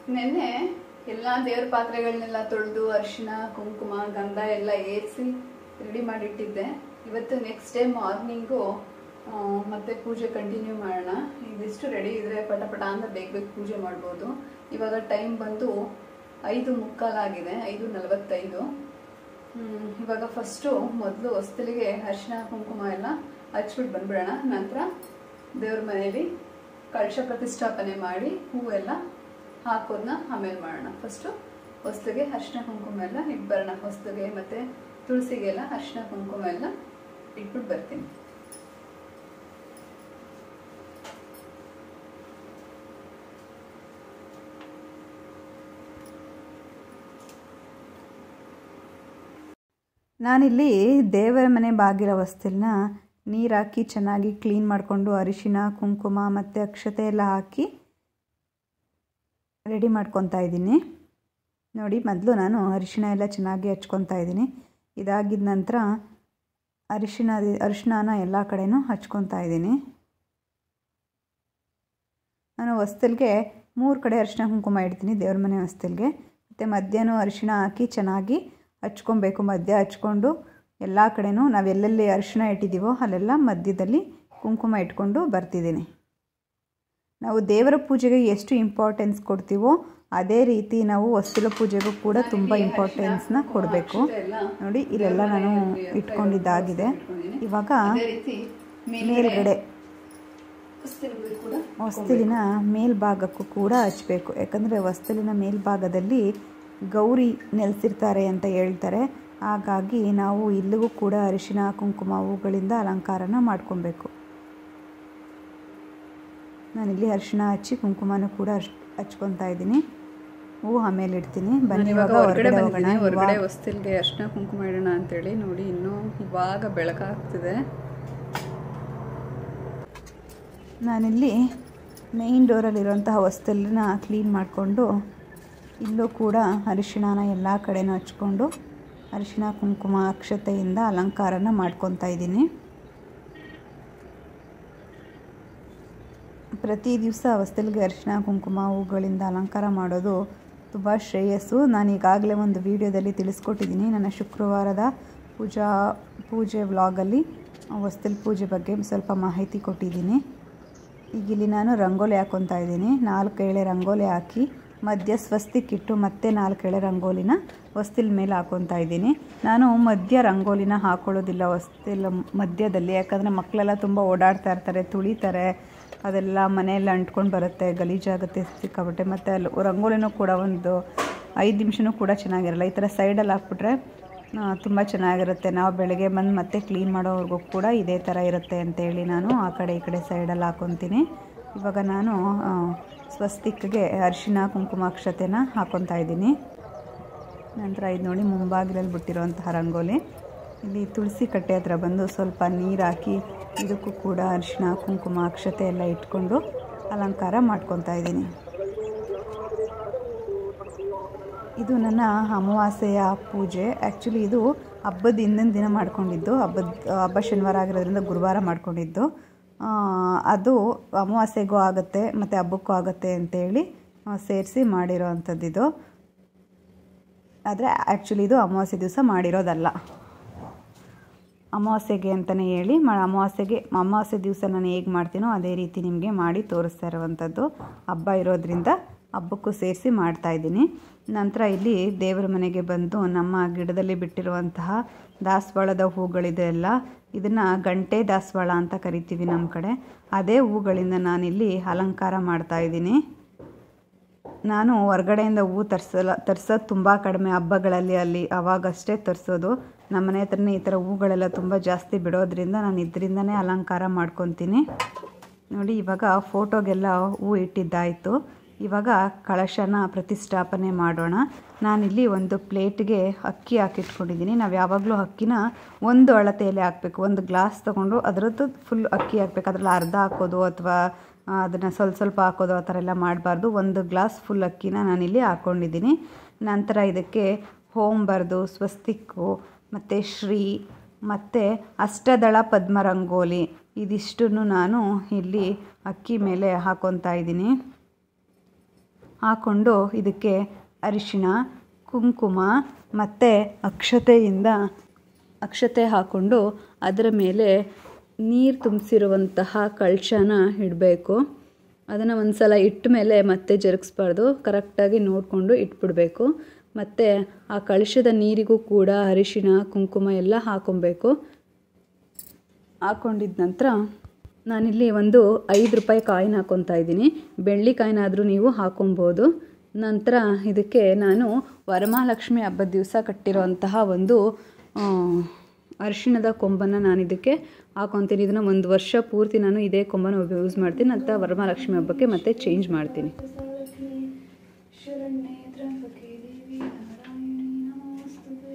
ನೆನ್ನೆ ಎಲ್ಲ ದೇವ್ರ ಪಾತ್ರೆಗಳನ್ನೆಲ್ಲ ತೊಳೆದು ಅರಿಶಿನ ಕುಂಕುಮ ಗಂಧ ಎಲ್ಲ ಏರಿಸಿ ರೆಡಿ ಮಾಡಿಟ್ಟಿದ್ದೆ ಇವತ್ತು ನೆಕ್ಸ್ಟ್ ಡೇ ಮಾರ್ನಿಂಗು ಮತ್ತೆ ಪೂಜೆ ಕಂಟಿನ್ಯೂ ಮಾಡೋಣ ಇದಿಷ್ಟು ರೆಡಿ ಇದ್ರೆ ಪಟ ಪಟ ಅಂತ ಬೇಗ ಬೇಗ ಪೂಜೆ ಮಾಡ್ಬೋದು ಇವಾಗ ಟೈಮ್ ಬಂದು ಐದು ಮುಕ್ಕಾಲಾಗಿದೆ ಐದು ನಲವತ್ತೈದು ಹ್ಮ್, ಇವಾಗ ಫಸ್ಟು ಮೊದಲು ಹೊಸ್ತಲಿಗೆ ಅರಿಶಿನ ಕುಂಕುಮ ಎಲ್ಲ ಹಚ್ಬಿಟ್ಟು ಬಂದ್ಬಿಡೋಣ ನಂತರ ದೇವ್ರ ಮನೆಯಲ್ಲಿ ಕಳಶ ಪ್ರತಿಷ್ಠಾಪನೆ ಮಾಡಿ ಹೂವೆಲ್ಲ ಹಾಕೋದನ್ನ ಆಮೇಲೆ ಮಾಡೋಣ ಫಸ್ಟು ಹೊಸ್ತಿಗೆ ಅರಿಶಿನ ಕುಂಕುಮ ಎಲ್ಲ ಇಟ್ಟು ಬರೋಣ ಹೊಸ್ತಿಗೆ ಮತ್ತು ತುಳಸಿಗೆಲ್ಲ ಅರಿಶಿನ ಕುಂಕುಮ ಎಲ್ಲ ಇಟ್ಬಿಟ್ಟು ಬರ್ತೀನಿ ನಾನಿಲ್ಲಿ ದೇವರ ಮನೆ ಬಾಗಿಲ ವಸ್ತುಲನ್ನ ನೀರು ಹಾಕಿ ಚೆನ್ನಾಗಿ ಕ್ಲೀನ್ ಮಾಡಿಕೊಂಡು ಅರಿಶಿನ ಕುಂಕುಮ ಮತ್ತು ಅಕ್ಷತೆ ಎಲ್ಲ ಹಾಕಿ ರೆಡಿ ಮಾಡ್ಕೊತಾ ಇದ್ದೀನಿ ನೋಡಿ ಮೊದಲು ನಾನು ಅರಿಶಿನ ಎಲ್ಲ ಚೆನ್ನಾಗಿ ಹಚ್ಕೊತಾ ಇದ್ದೀನಿ ಇದಾಗಿದ ನಂತರ ಅರಿಶಿನ ಅರಿಶಿನ ಎಲ್ಲ ಕಡೆನೂ ಹಚ್ಕೊತಾ ಇದ್ದೀನಿ ನಾನು ಹೊಸ್ತಲ್ಗೆ ಮೂರು ಕಡೆ ಅರಿಶಿನ ಕುಂಕುಮ ಇಡ್ತೀನಿ ದೇವ್ರ ಮನೆ ಹೊಸ್ತಲ್ಗೆ ಮತ್ತು ಮಧ್ಯಾಹ್ನ ಅರಿಶಿನ ಹಾಕಿ ಚೆನ್ನಾಗಿ ಹಚ್ಕೊಬೇಕು ಮಧ್ಯ ಹಚ್ಕೊಂಡು ಎಲ್ಲ ಕಡೆನೂ ನಾವು ಎಲ್ಲೆಲ್ಲಿ ಅರಿಶಿನ ಇಟ್ಟಿದ್ದೀವೋ ಅಲ್ಲೆಲ್ಲ ಮಧ್ಯದಲ್ಲಿ ಕುಂಕುಮ ಇಟ್ಕೊಂಡು ಬರ್ತಿದ್ದೀನಿ ನಾವು ದೇವರ ಪೂಜೆಗೆ ಎಷ್ಟು ಇಂಪಾರ್ಟೆನ್ಸ್ ಕೊಡ್ತೀವೋ ಅದೇ ರೀತಿ ನಾವು ವಸ್ತುಲ ಪೂಜೆಗೂ ಕೂಡ ತುಂಬ ಇಂಪಾರ್ಟೆನ್ಸ್ನ ಕೊಡಬೇಕು ನೋಡಿ ಇಲ್ಲೆಲ್ಲ ನಾನು ಇಟ್ಕೊಂಡಿದ್ದಾಗಿದೆ ಇವಾಗ ಅದೇ ರೀತಿ ಮೇಲ್ಗಡೆ ಹೊಸ್ತಿಲಿಗೆ ಕೂಡ ಹೊಸ್ತಲಿನ ಮೇಲ್ಭಾಗಕ್ಕೂ ಕೂಡ ಹಚ್ಚಬೇಕು ಯಾಕಂದರೆ ಹೊಸ್ತಲಿನ ಮೇಲ್ಭಾಗದಲ್ಲಿ ಗೌರಿ ನೆಲೆಸಿರ್ತಾರೆ ಅಂತ ಹೇಳ್ತಾರೆ ಹಾಗಾಗಿ ನಾವು ಇಲ್ಲಿಗೂ ಕೂಡ ಅರಿಶಿನ ಕುಂಕುಮ ಹೂಗಳಿಂದ ಅಲಂಕಾರನ ಮಾಡ್ಕೊಬೇಕು ನಾನಿಲ್ಲಿ ಅರಿಶಿನ ಹಚ್ಚಿ ಕುಂಕುಮನೂ ಕೂಡ ಹಚ್ ಹಚ್ಕೊತಾ ಇದ್ದೀನಿ ಹೂ ಆಮೇಲೆ ಇಡ್ತೀನಿ ಬನ್ನಿ ಇವಾಗ ಇವಾಗ ಹೊರಗಡೆ ಹೊರಗಡೆ ಬಂದಿದ್ದೀನಿ ಹೋಗೋಣ ಹೊರಗಡೆ ಇವಾಗ ಹೊಸ್ತಿಲ್ಗೆ ಅರ್ಶಿನ ಕುಂಕುಮ ಇಡೋಣ ಅಂತೇಳಿ ನೋಡಿ ಇನ್ನೂ ಇವಾಗ ಬೆಳಕಾಗ್ತಿದೆ ನಾನಿಲ್ಲಿ ಮೇಯ್ನ್ ಡೋರಲ್ಲಿರುವಂತಹ ವಸ್ತುಲನ್ನ ಕ್ಲೀನ್ ಮಾಡಿಕೊಂಡು ಇಲ್ಲೂ ಕೂಡ ಅರಿಶಿಣನ ಎಲ್ಲ ಕಡೆನೂ ಹಚ್ಕೊಂಡು ಅರಿಶಿಣ ಕುಂಕುಮ ಅಕ್ಷತೆಯಿಂದ ಅಲಂಕಾರನ ಮಾಡ್ಕೊತಾ ಇದ್ದೀನಿ ಪ್ರತಿ ದಿವಸ ಹೊಸ್ತಲಿಗೆ ಅರಿಶಿಣ ಕುಂಕುಮ ಹೂಗಳಿಂದ ಅಲಂಕಾರ ಮಾಡೋದು ತುಂಬ ಶ್ರೇಯಸ್ಸು ನಾನು ಈಗಾಗಲೇ ಒಂದು ವಿಡಿಯೋದಲ್ಲಿ ತಿಳಿಸ್ಕೊಟ್ಟಿದ್ದೀನಿ ನನ್ನ ಶುಕ್ರವಾರದ ಪೂಜಾ ಪೂಜೆ ವ್ಲಾಗಲ್ಲಿ ಹೊಸ್ತಲ್ ಪೂಜೆ ಬಗ್ಗೆ ಸ್ವಲ್ಪ ಮಾಹಿತಿ ಕೊಟ್ಟಿದ್ದೀನಿ ಈಗ ಇಲ್ಲಿ ನಾನು ರಂಗೋಲಿ ಹಾಕ್ಕೊತಾ ಇದ್ದೀನಿ ನಾಲ್ಕು ಎಳೆ ರಂಗೋಲಿ ಹಾಕಿ ಮಧ್ಯ ಸ್ವಸ್ತಿಕ್ಕಿಟ್ಟು ಮತ್ತೆ ನಾಲ್ಕು ಎಳೆ ರಂಗೋಲಿನ ಹೊಸ್ತಿಲ್ ಮೇಲೆ ಹಾಕ್ಕೊತಾ ಇದ್ದೀನಿ ನಾನು ಮಧ್ಯ ರಂಗೋಲಿನ ಹಾಕೊಳ್ಳೋದಿಲ್ಲ ಹೊಸ್ತಿಲ್ ಮಧ್ಯದಲ್ಲಿ ಯಾಕಂದರೆ ಮಕ್ಕಳೆಲ್ಲ ತುಂಬ ಓಡಾಡ್ತಾ ಇರ್ತಾರೆ ತುಳಿತಾರೆ ಅದೆಲ್ಲ ಮನೆಯಲ್ಲಿ ಅಂಟ್ಕೊಂಡು ಬರುತ್ತೆ ಗಲೀಜಾಗುತ್ತೆ ಸಿಕ್ಕಾಬಟ್ಟೆ ಮತ್ತು ಅಲ್ಲಿ ರಂಗೋಲಿನೂ ಕೂಡ ಒಂದು ಐದು ನಿಮಿಷನೂ ಕೂಡ ಚೆನ್ನಾಗಿರಲ್ಲ ಈ ಥರ ಸೈಡಲ್ಲಿ ಹಾಕ್ಬಿಟ್ರೆ ತುಂಬ ಚೆನ್ನಾಗಿರುತ್ತೆ ನಾವು ಬೆಳಗ್ಗೆ ಬಂದು ಮತ್ತೆ ಕ್ಲೀನ್ ಮಾಡೋವರೆಗೂ ಕೂಡ ಇದೇ ಥರ ಇರುತ್ತೆ ಅಂತೇಳಿ ನಾನು ಆ ಕಡೆ ಈ ಕಡೆ ಸೈಡಲ್ಲಿ ಹಾಕ್ಕೊತೀನಿ ಇವಾಗ ನಾನು ಆ, ಸ್ವಸ್ತಿಕ್ಗೆ ಅರಿಶಿನ ಕುಂಕುಮ ಅಕ್ಷತೆನ ಹಾಕ್ಕೊತಾ ಇದ್ದೀನಿ ನಂತರ ಇದು ನೋಡಿ ಮುಂಭಾಗದಲ್ಲಿ ಬಿಟ್ಟಿರುವಂತಹ ರಂಗೋಲಿ ಇಲ್ಲಿ ತುಳಸಿ ಕಟ್ಟೆ ಹತ್ರ ಬಂದು ಸ್ವಲ್ಪ ನೀರು ಹಾಕಿ ಇದಕ್ಕೂ ಕೂಡ ಅರಿಶಿನ ಕುಂಕುಮ ಅಕ್ಷತೆ ಎಲ್ಲ ಇಟ್ಕೊಂಡು ಅಲಂಕಾರ ಮಾಡ್ಕೊತಾ ಇದ್ದೀನಿ ಇದು ನನ್ನ ಅಮಾವಾಸ್ಯೆಯ ಪೂಜೆ ಆ್ಯಕ್ಚುಲಿ ಇದು ಹಬ್ಬದ ಹಿಂದಿನ ದಿನ ಮಾಡ್ಕೊಂಡಿದ್ದು ಹಬ್ಬದ ಹಬ್ಬ ಶನಿವಾರ ಆಗಿರೋದ್ರಿಂದ ಗುರುವಾರ ಮಾಡ್ಕೊಂಡಿದ್ದು ಆ, ಅದು ಅಮಾವಾಸ್ಯೆಗೂ ಆಗುತ್ತೆ ಮತ್ತು ಹಬ್ಬಕ್ಕೂ ಆಗುತ್ತೆ ಅಂತೇಳಿ ಸೇರಿಸಿ ಮಾಡಿರೋ ಅಂಥದ್ದಿದು ಆದರೆ ಆ್ಯಕ್ಚುಲಿ ಇದು ಅಮಾವಾಸ್ಯೆ ದಿವಸ ಮಾಡಿರೋದಲ್ಲ ಅಮಾವಾಸ್ಯೆಗೆ ಅಂತಲೇ ಹೇಳಿ ಮ ಅಮಾವಾಸ್ಯೆಗೆ ಅಮಾವಾಸ್ಯೆ ದಿವಸ ನಾನು ಹೇಗೆ ಮಾಡ್ತೀನೋ ಅದೇ ರೀತಿ ನಿಮಗೆ ಮಾಡಿ ತೋರಿಸ್ತಾ ಇರುವಂಥದ್ದು ಹಬ್ಬ ಇರೋದ್ರಿಂದ ಹಬ್ಬಕ್ಕೂ ಸೇರಿಸಿ ಮಾಡ್ತಾಯಿದ್ದೀನಿ ನಂತರ ಇಲ್ಲಿ ದೇವರ ಮನೆಗೆ ಬಂದು ನಮ್ಮ ಗಿಡದಲ್ಲಿ ಬಿಟ್ಟಿರುವಂತಹ ದಾಸವಾಳದ ಹೂಗಳಿದೆ ಅಲ್ಲ ಇದನ್ನು ಗಂಟೆ ದಾಸವಾಳ ಅಂತ ಕರಿತೀವಿ ನಮ್ಮ ಕಡೆ ಅದೇ ಹೂಗಳಿಂದ ನಾನಿಲ್ಲಿ ಅಲಂಕಾರ ಮಾಡ್ತಾಯಿದ್ದೀನಿ ನಾನು ಹೊರ್ಗಡೆಯಿಂದ ಹೂ ತರಿಸಲ್ಲ ತರ್ಸೋದು ತುಂಬ ಕಡಿಮೆ ಹಬ್ಬಗಳಲ್ಲಿ ಅಲ್ಲಿ ಅವಾಗಷ್ಟೇ ತರಿಸೋದು ನಮ್ಮ ಮನೆ ಹತ್ರನೇ ಈ ಥರ ಹೂಗಳೆಲ್ಲ ತುಂಬ ಜಾಸ್ತಿ ಬಿಡೋದ್ರಿಂದ ನಾನು ಇದರಿಂದನೇ ಅಲಂಕಾರ ಮಾಡ್ಕೊತೀನಿ ನೋಡಿ ಇವಾಗ ಫೋಟೋಗೆಲ್ಲ ಹೂ ಇಟ್ಟಿದ್ದಾಯಿತು ಇವಾಗ ಕಳಶನ ಪ್ರತಿಷ್ಠಾಪನೆ ಮಾಡೋಣ ನಾನಿಲ್ಲಿ ಒಂದು ಪ್ಲೇಟ್ಗೆ ಅಕ್ಕಿ ಹಾಕಿಟ್ಕೊಂಡಿದ್ದೀನಿ ನಾವು ಯಾವಾಗಲೂ ಅಕ್ಕಿನ ಒಂದು ಅಳತೆಯಲ್ಲಿ ಹಾಕಬೇಕು ಒಂದು ಗ್ಲಾಸ್ ತೊಗೊಂಡು ಅದರದ್ದು ಫುಲ್ ಅಕ್ಕಿ ಹಾಕ್ಬೇಕು ಅದರಲ್ಲಿ ಅರ್ಧ ಹಾಕೋದು ಅಥವಾ ಅದನ್ನು ಸ್ವಲ್ಪ ಸ್ವಲ್ಪ ಹಾಕೋದು ಆ ಥರ ಎಲ್ಲ ಮಾಡಬಾರ್ದು ಒಂದು ಗ್ಲಾಸ್ ಫುಲ್ ಅಕ್ಕಿನ ನಾನಿಲ್ಲಿ ಹಾಕ್ಕೊಂಡಿದ್ದೀನಿ ನಂತರ ಇದಕ್ಕೆ ಹೋಮ್ ಬರೆದು ಸ್ವಸ್ತಿಕ್ಕು ಮತ್ತು ಶ್ರೀ ಮತ್ತು ಅಷ್ಟದಳ ಪದ್ಮರಂಗೋಲಿ ಇದಿಷ್ಟನ್ನು ನಾನು ಇಲ್ಲಿ ಅಕ್ಕಿ ಮೇಲೆ ಹಾಕ್ಕೊತಾ ಇದ್ದೀನಿ ಹಾಕ್ಕೊಂಡು ಇದಕ್ಕೆ ಅರಿಶಿಣ ಕುಂಕುಮ ಮತ್ತು ಅಕ್ಷತೆಯಿಂದ ಅಕ್ಷತೆ ಹಾಕ್ಕೊಂಡು ಅದರ ಮೇಲೆ ನೀರು ತುಂಬಿಸಿರುವಂತಹ ಕಳಶನ ಇಡಬೇಕು ಅದನ್ನು ಒಂದು ಸಲ ಇಟ್ಟ ಮೇಲೆ ಮತ್ತೆ ಜರುಗಿಸ್ಬಾರ್ದು ಕರೆಕ್ಟಾಗಿ ನೋಡಿಕೊಂಡು ಇಟ್ಬಿಡಬೇಕು ಮತ್ತು ಆ ಕಳಶದ ನೀರಿಗೂ ಕೂಡ ಅರಿಶಿಣ ಕುಂಕುಮ ಎಲ್ಲ ಹಾಕೊಬೇಕು ಹಾಕೊಂಡಿದ ನಂತರ ನಾನಿಲ್ಲಿ ಒಂದು ಐದು ರೂಪಾಯಿ ಕಾಯಿನ್ ಹಾಕ್ಕೊತಾ ಇದ್ದೀನಿ ಬೆಳ್ಳಿ ಕಾಯಿನಾದರೂ ನೀವು ಹಾಕೊಬೋದು ನಂತರ ಇದಕ್ಕೆ ನಾನು ವರಮಹಾಲಕ್ಷ್ಮಿ ಹಬ್ಬದ ದಿವಸ ಕಟ್ಟಿರೋಂತಹ ಒಂದು ಅರಿಶಿಣದ ಕೊಂಬನ್ನು ನಾನು ಇದಕ್ಕೆ ಹಾಕೊತೀನಿ ಇದನ್ನು ಒಂದು ವರ್ಷ ಪೂರ್ತಿ ನಾನು ಇದೇ ಕೊಂಬನ ಯೂಸ್ ಮಾಡ್ತೀನಿ ನಂತರ ವರಮಹಾಲಕ್ಷ್ಮಿ ಹಬ್ಬಕ್ಕೆ ಮತ್ತೆ ಚೇಂಜ್ ಮಾಡ್ತೀನಿ ಶರಣ್ಯೇ ತ್ರ್ಯಂಬಕೆ ದೇವಿ ನಾರಾಯಣಿ ನಮೋಸ್ತುತೆ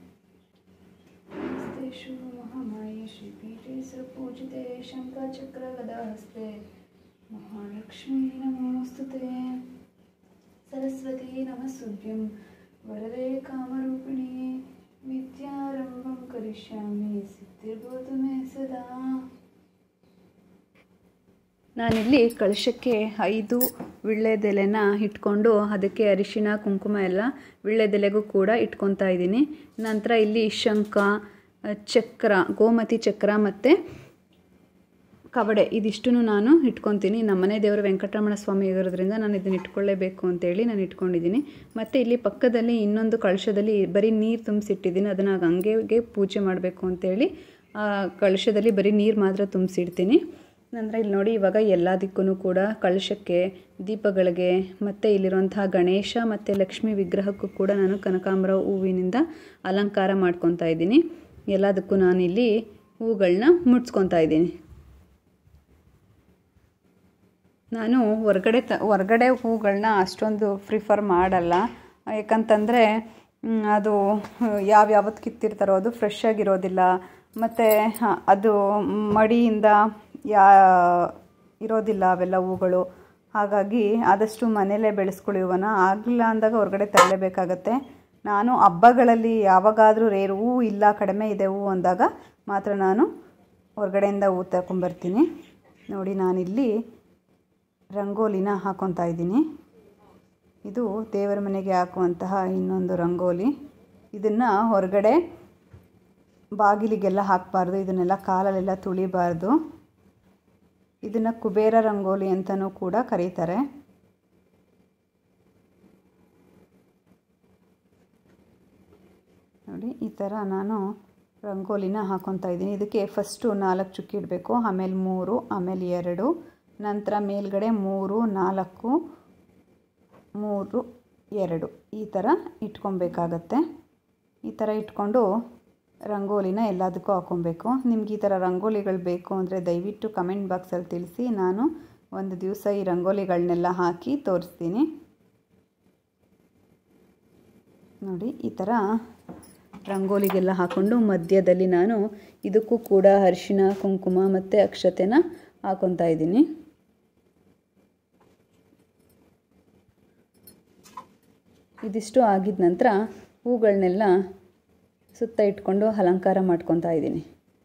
ನಮಸ್ತೇಷು ಮಹಾಮಾಯೆ ಶ್ರೀಪೀಠೆ ಸುರಪೂಜಿತೆ ಶಂಖಚಕ್ರ ಗದಾಹಸ್ತೆ ಮಹಾಲಕ್ಷ್ಮೀ ನಮೋಸ್ತುತೆ ಸರಸ್ವತಿ ನಮಸ್ತುಭ್ಯಂ ವರದೆ ಕಾಮರೂಪಿಣಿ ವಿದ್ಯಾರಂಭಂ ಕರಿಷ್ಯಾಮಿ ಸಿದ್ಧಿರ್ಬೋದು ಮೇ ಸದಾ ನಾನಿಲ್ಲಿ ಕಳಶಕ್ಕೆ ಐದು ವಿಳ್ಳೆದೆಲೆನ ಇಟ್ಕೊಂಡು ಅದಕ್ಕೆ ಅರಿಶಿಣ ಕುಂಕುಮ ಎಲ್ಲ ವಿಳ್ಳೆದೆಲೆಗೂ ಕೂಡ ಇಟ್ಕೊತಾ ಇದ್ದೀನಿ ನಂತರ ಇಲ್ಲಿ ಶಂಖ ಚಕ್ರ ಗೋಮತಿ ಚಕ್ರ ಮತ್ತು ಕಬಡೆ ಇದಿಷ್ಟು ನಾನು ಇಟ್ಕೊತೀನಿ ನಮ್ಮನೆ ದೇವರು ವೆಂಕಟರಮಣ ಸ್ವಾಮಿ ಇರೋದ್ರಿಂದ ನಾನು ಇದನ್ನು ಇಟ್ಕೊಳ್ಳೇಬೇಕು ಅಂತೇಳಿ ನಾನು ಇಟ್ಕೊಂಡಿದ್ದೀನಿ ಮತ್ತು ಇಲ್ಲಿ ಪಕ್ಕದಲ್ಲಿ ಇನ್ನೊಂದು ಕಳಶದಲ್ಲಿ ಬರೀ ನೀರು ತುಂಬಿಸಿಟ್ಟಿದ್ದೀನಿ ಅದನ್ನು ಹಂಗೆ ಪೂಜೆ ಮಾಡಬೇಕು ಅಂತೇಳಿ ಆ ಕಳಶದಲ್ಲಿ ಬರೀ ನೀರು ಮಾತ್ರ ತುಂಬಿಸಿಡ್ತೀನಿ ನಂತರ ಇಲ್ಲಿ ನೋಡಿ ಇವಾಗ ಎಲ್ಲದಕ್ಕೂ ಕೂಡ ಕಳಶಕ್ಕೆ ದೀಪಗಳಿಗೆ ಮತ್ತು ಇಲ್ಲಿರುವಂತಹ ಗಣೇಶ ಮತ್ತು ಲಕ್ಷ್ಮಿ ವಿಗ್ರಹಕ್ಕೂ ಕೂಡ ನಾನು ಕನಕಾಂಬರ ಹೂವಿನಿಂದ ಅಲಂಕಾರ ಮಾಡ್ಕೊತಾ ಇದ್ದೀನಿ ಎಲ್ಲದಕ್ಕೂ ನಾನಿಲ್ಲಿ ಹೂಗಳನ್ನ ಮುಡ್ಸ್ಕೊತಾ ಇದ್ದೀನಿ ನಾನು ಹೊರಗಡೆ ತ ಹೊರಗಡೆ ಹೂಗಳನ್ನ ಅಷ್ಟೊಂದು ಪ್ರಿಫರ್ ಮಾಡಲ್ಲ ಯಾಕಂತಂದರೆ ಅದು ಯಾವ್ಯಾವತ್ತು ಕಿತ್ತಿರ್ತಾರೋ ಅದು ಫ್ರೆಶ್ ಆಗಿರೋದಿಲ್ಲ ಮತ್ತು ಅದು ಮಡಿಯಿಂದ ಯಾ ಇರೋದಿಲ್ಲ ಅವೆಲ್ಲ ಹೂಗಳು ಹಾಗಾಗಿ ಆದಷ್ಟು ಮನೇಲೇ ಬೆಳೆಸ್ಕೊಳ್ಳಿ ಹೂವನ್ನ ಆಗಲಿಲ್ಲ ಅಂದಾಗ ಹೊರಗಡೆ ತರಲೇಬೇಕಾಗತ್ತೆ ನಾನು ಹಬ್ಬಗಳಲ್ಲಿ ಯಾವಾಗಾದರೂ ರೇರು ಹೂ ಇಲ್ಲ ಕಡಿಮೆ ಇದೆ ಹೂ ಅಂದಾಗ ಮಾತ್ರ ನಾನು ಹೊರಗಡೆಯಿಂದ ಹೂ ತಗೊಂಬರ್ತೀನಿ ನೋಡಿ ನಾನಿಲ್ಲಿ ರಂಗೋಲಿನ ಹಾಕೊತಾ ಇದ್ದೀನಿ ಇದು ದೇವರ ಮನೆಗೆ ಹಾಕುವಂತಹ ಇನ್ನೊಂದು ರಂಗೋಲಿ ಇದನ್ನು ಹೊರಗಡೆ ಬಾಗಿಲಿಗೆಲ್ಲ ಹಾಕಬಾರ್ದು ಇದನ್ನೆಲ್ಲ ಕಾಲಲ್ಲೆಲ್ಲ ತುಳಿಬಾರ್ದು ಇದನ್ನು ಕುಬೇರ ರಂಗೋಲಿ ಅಂತಲೂ ಕೂಡ ಕರೀತಾರೆ ನೋಡಿ ಈ ಥರ ನಾನು ರಂಗೋಲಿನ ಹಾಕೊತಾ ಇದ್ದೀನಿ ಇದಕ್ಕೆ ಫಸ್ಟು ನಾಲ್ಕು ಚುಕ್ಕಿ ಇಡಬೇಕು ಆಮೇಲೆ ಮೂರು ಆಮೇಲೆ ಎರಡು ನಂತರ ಮೇಲ್ಗಡೆ ಮೂರು ನಾಲ್ಕು ಮೂರು ಎರಡು ಈ ಥರ ಇಟ್ಕೊಬೇಕಾಗತ್ತೆ ಈ ಥರ ಇಟ್ಕೊಂಡು ರಂಗೋಲಿನ ಎಲ್ಲದಕ್ಕೂ ಹಾಕ್ಕೊಬೇಕು ನಿಮ್ಗೆ ಈ ಥರ ರಂಗೋಲಿಗಳು ಬೇಕು ಅಂದರೆ ದಯವಿಟ್ಟು ಕಮೆಂಟ್ ಬಾಕ್ಸಲ್ಲಿ ತಿಳಿಸಿ ನಾನು ಒಂದು ದಿವಸ ಈ ರಂಗೋಲಿಗಳನ್ನೆಲ್ಲ ಹಾಕಿ ತೋರಿಸ್ತೀನಿ ನೋಡಿ ಈ ಥರ ರಂಗೋಲಿಗೆಲ್ಲ ಹಾಕ್ಕೊಂಡು ಮಧ್ಯದಲ್ಲಿ ನಾನು ಇದಕ್ಕೂ ಕೂಡ ಅರಿಶಿನ ಕುಂಕುಮ ಮತ್ತು ಅಕ್ಷತೆನ ಹಾಕೊತಾ ಇದ್ದೀನಿ ಇದಿಷ್ಟು ಆಗಿದ ನಂತರ ಹೂಗಳನ್ನೆಲ್ಲ ಸುತ್ತ ಇಟ್ಕೊಂಡು ಅಲಂಕಾರ ಮಾಡ್ಕೊತಾ ಇದ್ದೀನಿ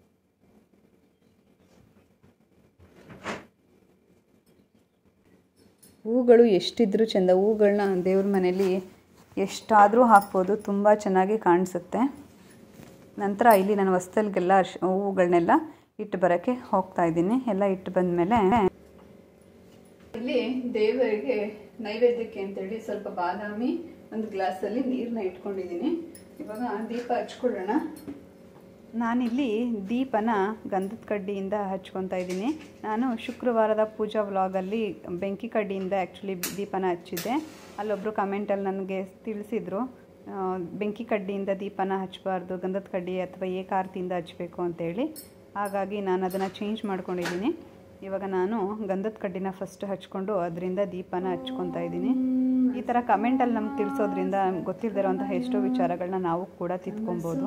ಹೂಗಳು ಎಷ್ಟಿದ್ರೂ ಚೆಂದ ಹೂಗಳನ್ನ ದೇವ್ರ ಮನೇಲಿ ಎಷ್ಟಾದರೂ ಹಾಕ್ಬೋದು ತುಂಬ ಚೆನ್ನಾಗಿ ಕಾಣಿಸುತ್ತೆ ನಂತರ ಇಲ್ಲಿ ನಾನು ಹೊಸ್ದಲ್ಗೆಲ್ಲ ಅರ್ಶ್ ಹೂಗಳನ್ನೆಲ್ಲ ಇಟ್ಟು ಬರೋಕ್ಕೆ ಹೋಗ್ತಾ ಇದ್ದೀನಿ ಎಲ್ಲ ಇಟ್ಟು ಬಂದಮೇಲೆ ಇಲ್ಲಿ ದೇವರಿಗೆ ನೈವೇದ್ಯಕ್ಕೆ ಅಂತೇಳಿ ಸ್ವಲ್ಪ ಬಾದಾಮಿ ಒಂದು ಗ್ಲಾಸಲ್ಲಿ ನೀರನ್ನ ಇಟ್ಕೊಂಡಿದ್ದೀನಿ ಇವಾಗ ದೀಪ ಹಚ್ಕೊಳ್ಳೋಣ ನಾನಿಲ್ಲಿ ದೀಪನ ಗಂಧದ ಕಡ್ಡಿಯಿಂದ ಹಚ್ಕೊತಾ ಇದ್ದೀನಿ ನಾನು ಶುಕ್ರವಾರದ ಪೂಜಾ ವ್ಲಾಗಲ್ಲಿ ಬೆಂಕಿ ಕಡ್ಡಿಯಿಂದ ಆ್ಯಕ್ಚುಲಿ ದೀಪನ ಹಚ್ಚಿದ್ದೆ ಅಲ್ಲೊಬ್ಬರು ಕಮೆಂಟಲ್ಲಿ ನನಗೆ ತಿಳಿಸಿದರು ಬೆಂಕಿ ಕಡ್ಡಿಯಿಂದ ದೀಪನ ಹಚ್ಚಬಾರ್ದು ಗಂಧದ ಕಡ್ಡಿ ಅಥವಾ ಏಕಾರ್ತಿಯಿಂದ ಹಚ್ಚಬೇಕು ಅಂತೇಳಿ ಹಾಗಾಗಿ ನಾನು ಅದನ್ನು ಚೇಂಜ್ ಮಾಡ್ಕೊಂಡಿದ್ದೀನಿ ಇವಾಗ ನಾನು ಗಂಧದ ಕಡ್ಡಿನ ಫಸ್ಟ್ ಹಚ್ಕೊಂಡು ಅದರಿಂದ ದೀಪನ ಹಚ್ಕೊತಾ ಇದ್ದೀನಿ ಈ ಥರ ಕಮೆಂಟಲ್ಲಿ ನಮ್ಗೆ ತಿಳಿಸೋದ್ರಿಂದ ಗೊತ್ತಿಲ್ಲದಿರೋಂತಹ ಎಷ್ಟೋ ವಿಚಾರಗಳನ್ನ ನಾವು ಕೂಡ ತಿದ್ಕೊಬೋದು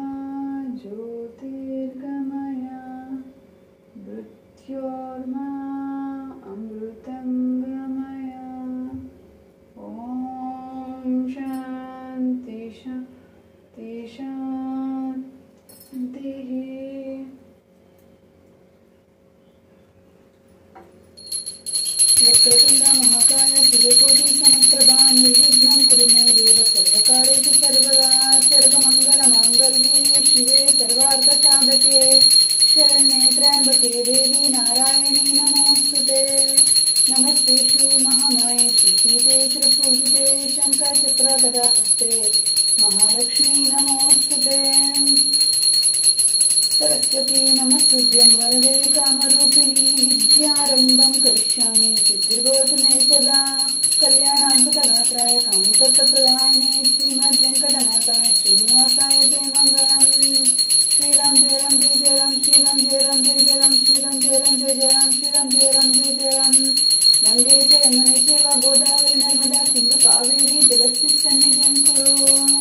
ಜ್ಯೋತಿರ್ಗಮಯ ಮೃತ್ಯೋರ್ಮಾ ಅಮೃತಂಗಮಯ ಓಂ ಶಾಂತಿ ಶಾಂತಿ ಶಾಂತಿ ವಕ್ರತುಂಡ ಮಹಾಕಾಯ ಶಿವಕೋಟಿ ಸಮಸ್ತ ಸರ್ವಕಾರ್ಯೇಷು ಸರ್ವದಾ ಸರ್ವಮಂಗಲಮಾಂಗಲ್ಯೇ ಶಿವೆ ಸರ್ವಾರ್ಥಸಾಧಕೆ ಶರಣ್ಯೇ ತ್ರ್ಯಂಬಕೆ ದೇವಿ ನಾರಾಯಣಿ ನಮೋಸ್ತುತೆ ನಮಸ್ತೆಷು ಮಹಾಮಾಯೇಷು ಪೀಠೆ ತ್ರಿಪೂಜಿತೆ ಶಂಖಚಕ್ರಗದಾಹಸ್ತೆ ಮಹಾಲಕ್ಷ್ಮೀ ನಮೋಸ್ತುತೆ सरस्वती नमस्तुभ्यं वरदे कामरूपिणी विद्यारम्भं करिष्यामि सिद्धिर्भवतु मे सदा कल्याणाद्भुतगात्राय कामितत्वप्रदायिने श्रीमद्वेङ्कटनाथाय श्रीनिवासाय ते मङ्गलम् श्रीराम जय राम जय जय राम श्रीराम जय राम जय जय राम श्रीराम जय राम जय जय राम श्रीराम जय राम जय जय राम गङ्गे च यमुने चैव गोदावरी नर्मदा सिन्धु कावेरी जगत्सि सन्निधिं कुरु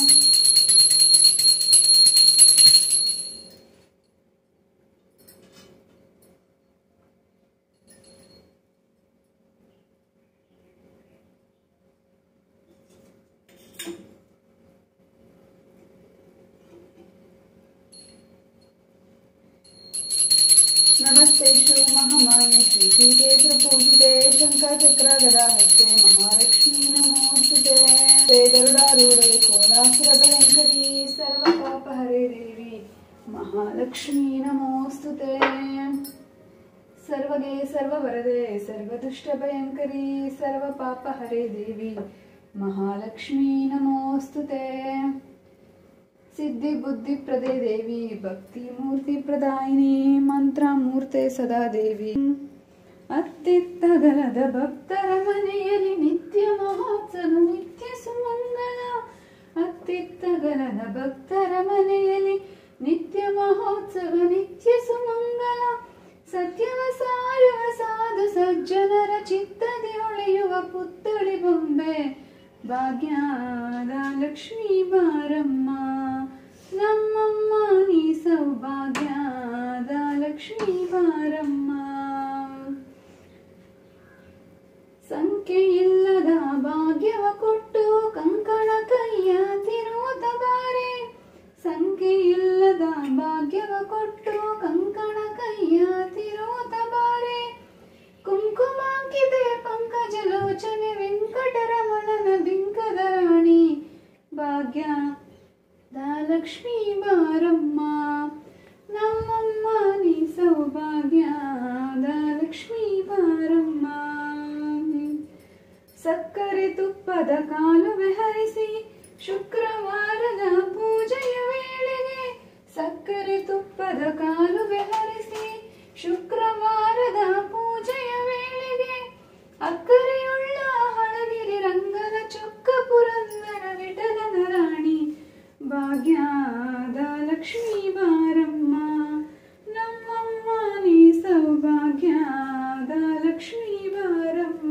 नमस्तेषु महामायेषु पीठे त्रिपूजिते शङ्खचक्रगदाहस्ते महालक्ष्मी नमोऽस्तुते ते गरुडारूढे कोलासुरभयङ्करी सर्वपापहरे देवी महालक्ष्मी नमोऽस्तुते सर्वगे सर्ववरदे सर्वदुष्टभयङ्करी सर्वपापहरे देवी महालक्ष्मी नमोऽस्तुते ಸಿದ್ಧಿ ಬುದ್ಧಿ ಪ್ರದೇ ದೇವಿ ಭಕ್ತಿ ಮೂರ್ತಿ ಪ್ರದಾಯಿನಿ ಮಂತ್ರ ಮೂರ್ತೆ ಸದಾ ದೇವಿ ಅತ್ತಿತ್ತಗಲದ ಭಕ್ತರ ಮನೆಯಲ್ಲಿ ನಿತ್ಯ ಮಹೋತ್ಸವ ನಿತ್ಯ ಸುಮಂಗಲ ಅತ್ತಿತ್ತಗಲದ ಭಕ್ತರ ಮನೆಯಲ್ಲಿ ನಿತ್ಯ ಮಹೋತ್ಸವ ನಿತ್ಯ ಸುಮಂಗಲ ಸತ್ಯವ ಸಾರುವ ಸಾಧು ಸಜ್ಜನರ ಚಿತ್ತದಿ ಹೊಳೆಯುವ ಪುತ್ಥಳಿ ಬೊಂಬೆ ಭಾಗ್ಯದ ಲಕ್ಷ್ಮೀ ಬಾರಮ್ಮ ನಮ್ಮಮ್ಮ ನೀ ಸೌಭಾಗ್ಯದ ಲಕ್ಷ್ಮೀ ಬಾರಮ್ಮ ಸಂಖ್ಯೆ ಇಲ್ಲದ ಭಾಗ್ಯವ ಕೊಟ್ಟು ಕಂಕಣ ಕೈಯ ತಿರುವುತ ಬಾರೆ ಸಂಖ್ಯೆ ಇಲ್ಲದ ಭಾಗ್ಯವ ಕೊಟ್ಟು ಕಂಕಣ ಕೈಯ ತಿರುವುತ ಬಾರೆ ಕುಂಕುಮಾಂಕಿತೆ ಪಂಕಜಲೋಚನೆ ವೆಂಕಟರಮಣನ ಬಿಂಕದ ರಾಣಿ ಭಾಗ್ಯ ಲಕ್ಷ್ಮೀ ಬಾರಮ್ಮ ನಮ್ಮಮ್ಮ ನೀ ಸೌಭಾಗ್ಯ ಲಕ್ಷ್ಮೀ ಬಾರಮ್ಮ ಸಕ್ಕರೆ ತುಪ್ಪದ ಕಾಲುವೆ ಹರಿಸಿ ಶುಕ್ರವಾರದ ಪೂಜೆಯ ವೇಳೆಗೆ ಸಕ್ಕರೆ ತುಪ್ಪದ ಕಾಲುವೆ ಹರಿಸಿ ಶುಕ್ರವಾರದ ಪೂಜೆಯ ವೇಳೆಗೆ ಅಕ್ಕರೆಯುಳ್ಳ ಹಳಗಿರಿ ರಂಗನ ಚೊಕ್ಕ ಪುರಂದರ ವಿಠಲನ ರಾಣಿ ಭಾಗ್ಯದ ಲಕ್ಷ್ಮೀ ಬಾರಮ್ಮ ನಮ್ಮಮ್ಮ ನೀ ಸೌಭಾಗ್ಯದ ಲಕ್ಷ್ಮೀ ಬಾರಮ್ಮ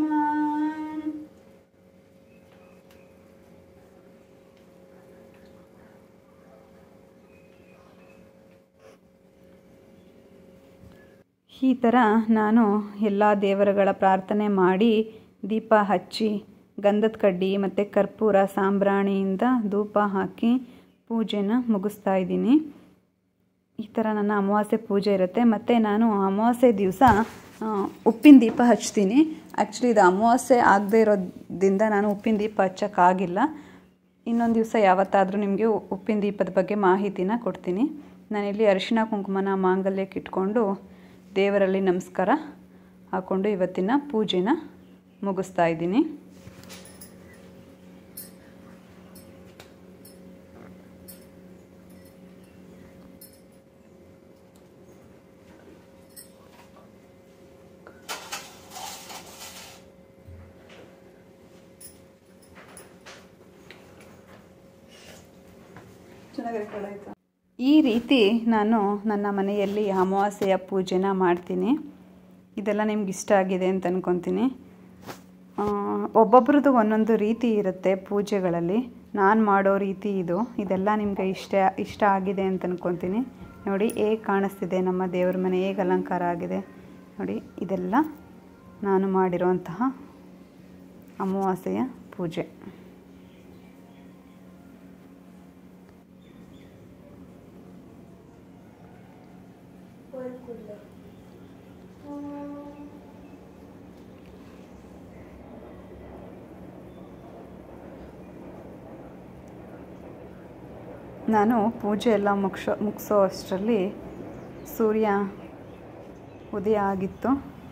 ಈ ಥರ ನಾನು ಎಲ್ಲ ದೇವರುಗಳ ಪ್ರಾರ್ಥನೆ ಮಾಡಿ ದೀಪ ಹಚ್ಚಿ ಗಂಧದ ಕಡ್ಡಿ ಮತ್ತು ಕರ್ಪೂರ ಸಾಂಬ್ರಾಣಿಯಿಂದ ಧೂಪ ಹಾಕಿ ಪೂಜೆನ ಮುಗಿಸ್ತಾ ಇದ್ದೀನಿ ಈ ಥರ ನನ್ನ ಅಮಾವಾಸ್ಯೆ ಪೂಜೆ ಇರುತ್ತೆ ಮತ್ತು ನಾನು ಅಮಾವಾಸ್ಯೆ ದಿವಸ ಉಪ್ಪಿನ ದೀಪ ಹಚ್ತೀನಿ ಆ್ಯಕ್ಚುಲಿ ಇದು ಅಮಾವಾಸ್ಯೆ ಆಗದೇ ಇರೋದ್ರಿಂದ ನಾನು ಉಪ್ಪಿನ ದೀಪ ಹಚ್ಚೋಕ್ಕಾಗಿಲ್ಲ ಇನ್ನೊಂದು ದಿವಸ ಯಾವತ್ತಾದರೂ ನಿಮಗೆ ಉಪ್ಪಿನ ದೀಪದ ಬಗ್ಗೆ ಮಾಹಿತಿನ ಕೊಡ್ತೀನಿ ನಾನಿಲ್ಲಿ ಅರಿಶಿಣ ಕುಂಕುಮನ ಮಾಂಗಲ್ಯಕ್ಕೆ ಇಟ್ಕೊಂಡು ದೇವರಲ್ಲಿ ನಮಸ್ಕಾರ ಹಾಕ್ಕೊಂಡು ಇವತ್ತಿನ ಪೂಜೆನ ಮುಗಿಸ್ತಾ ಇದ್ದೀನಿ ಚೆನ್ನಾಗಿ ರೆಕಾರ್ಡ್ ಆಯಿತಾ ಈ ರೀತಿ ನಾನು ನನ್ನ ಮನೆಯಲ್ಲಿ ಅಮಾವಾಸ್ಯೆಯ ಪೂಜೆನ ಮಾಡ್ತೀನಿ ಇದೆಲ್ಲ ನಿಮ್ಗೆ ಇಷ್ಟ ಆಗಿದೆ ಅಂತ ಅನ್ಕೊತೀನಿ ಆ, ಒಬ್ಬೊಬ್ರದ್ದು ಒಂದೊಂದು ರೀತಿ ಇರುತ್ತೆ ಪೂಜೆಗಳಲ್ಲಿ ನಾನು ಮಾಡೋ ರೀತಿ ಇದು ಇದೆಲ್ಲ ನಿಮಗೆ ಇಷ್ಟ ಇಷ್ಟ ಆಗಿದೆ ಅಂತ ಅನ್ಕೊತೀನಿ ನೋಡಿ ಹೇಗೆ ಕಾಣಿಸ್ತಿದೆ ನಮ್ಮ ದೇವ್ರ ಮನೆ ಹೇಗೆ ಅಲಂಕಾರ ಆಗಿದೆ ನೋಡಿ ಇದೆಲ್ಲ ನಾನು ಮಾಡಿರೋಂತಹ ಅಮಾವಾಸ್ಯೆಯ ಪೂಜೆ ನಾನು ಪೂಜೆ ಎಲ್ಲ ಮುಗಿಸೋ ಮುಗಿಸೋ ಅಷ್ಟರಲ್ಲಿ ಸೂರ್ಯ ಉದಯ ಆಗಿತ್ತು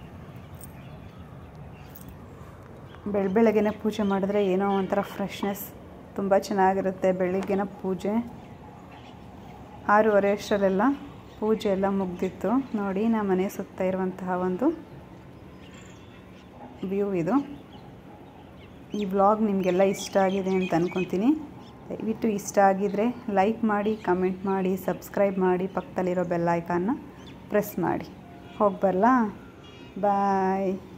ಬೆಳ ಬೆಳಗ್ಗೆನೆ ಪೂಜೆ ಮಾಡಿದ್ರೆ ಏನೋ ಒಂಥರ ಫ್ರೆಶ್ನೆಸ್ ತುಂಬ ಚೆನ್ನಾಗಿರುತ್ತೆ ಬೆಳಿಗ್ಗೆನ ಪೂಜೆ ಆರೂವರೆ ಅಷ್ಟರಲ್ಲೆಲ್ಲ ಪೂಜೆ ಎಲ್ಲ ಮುಗ್ದಿತ್ತು ನೋಡಿ ನಮ್ಮ ಮನೆ ಸುತ್ತ ಇರುವಂತಹ ಒಂದು ವ್ಯೂ ಇದು ಈ ವ್ಲಾಗ್ ನಿಮಗೆಲ್ಲ ಇಷ್ಟ ಆಗಿದೆ ಅಂತ ಅಂದ್ಕೊತೀನಿ ದಯವಿಟ್ಟು ಇಷ್ಟ ಆಗಿದರೆ ಲೈಕ್ ಮಾಡಿ ಕಮೆಂಟ್ ಮಾಡಿ ಸಬ್ಸ್ಕ್ರೈಬ್ ಮಾಡಿ ಪಕ್ಕದಲ್ಲಿರೋ ಬೆಲ್ ಐಕಾನ್ನ ಪ್ರೆಸ್ ಮಾಡಿ ಹೋಗಿ ಬರಲಾ ಬಾಯ್